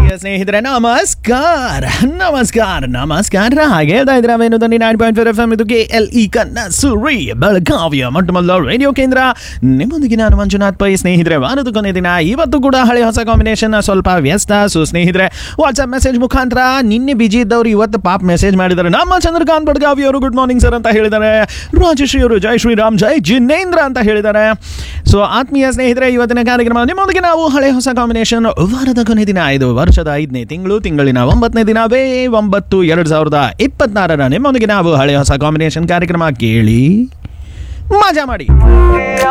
ಪ್ರಿಯ ಸ್ನೇಹಿತರೆ ನಮಸ್ಕಾರ ನಮಸ್ಕಾರ ನಮಸ್ಕಾರ ಹಾಗೆ ಹೇಳ್ತಾ ಇದ್ರೆ ಅವೇನು ಧ್ವನಿ nine point four F M ಇದು ಕೆ ಎಲ್ ಇ ಕನ್ನಸುರಿ ಬೆಳಗಾವಿಯ ಮೊಟ್ಟಮೊದಲ ರೇಡಿಯೋ ಕೇಂದ್ರ ನಿಮ್ಮೊಂದಿಗೆ ನಾನು ಮಂಜುನಾಥ್ ಪೈ ಸ್ನೇಹಿತರೆ ವಾರದ ಕೊನೆ ದಿನ ಇವತ್ತು ಕೂಡ ಹಳೆ ಹೊಸ ಕಾಂಬಿನೇಷನ್ ಸ್ವಲ್ಪ ವ್ಯಸ್ತ ಸೊ ಸ್ನೇಹಿತರೆ ವಾಟ್ಸ್ಆಪ್ ಮೆಸೇಜ್ ಮುಖಾಂತರ ನಿನ್ನೆ ಬಿಜಿ ಇದ್ದವರು ಇವತ್ತು ಪಾಪ್ ಮೆಸೇಜ್ ಮಾಡಿದ್ದಾರೆ ನಮ್ಮ ಚಂದ್ರಕಾಂತ್ ಬಡ್ಗಾವಿ ಅವರು ಗುಡ್ ಮಾರ್ನಿಂಗ್ ಸರ್ ಅಂತ ಹೇಳಿದ್ದಾರೆ ರಾಜಶ್ರೀ ಅವರು ಜೈ ಶ್ರೀರಾಮ್ ಜೈ ಜಿನೇಂದ್ರ ಅಂತ ಹೇಳಿದ್ದಾರೆ ಸೊ ಆತ್ಮೀಯ ಸ್ನೇಹಿತರೆ ಇವತ್ತಿನ ಕಾರ್ಯಕ್ರಮ ನಿಮ್ಮೊಂದಿಗೆ ನಾವು ಹಳೆ ಹೊಸ ಕಾಂಬಿನೇಷನ್ ವಾರದ ಕೊನೆ ದಿನ ಇದು ವರ್ಷದ ಐದನೇ ತಿಂಗಳು ತಿಂಗಳಿನ ಒಂಬತ್ತನೇ ದಿನವೇ ಒಂಬತ್ತು ಎರಡು ಸಾವಿರದ ಇಪ್ಪತ್ತಾರರ ನಿಮ್ಮೊಂದಿಗೆ ನಾವು ಹಳೆ ಹೊಸ ಕಾಂಬಿನೇಷನ್ ಕಾರ್ಯಕ್ರಮ ಕೇಳಿ ಮಜಾ ಮಾಡಿ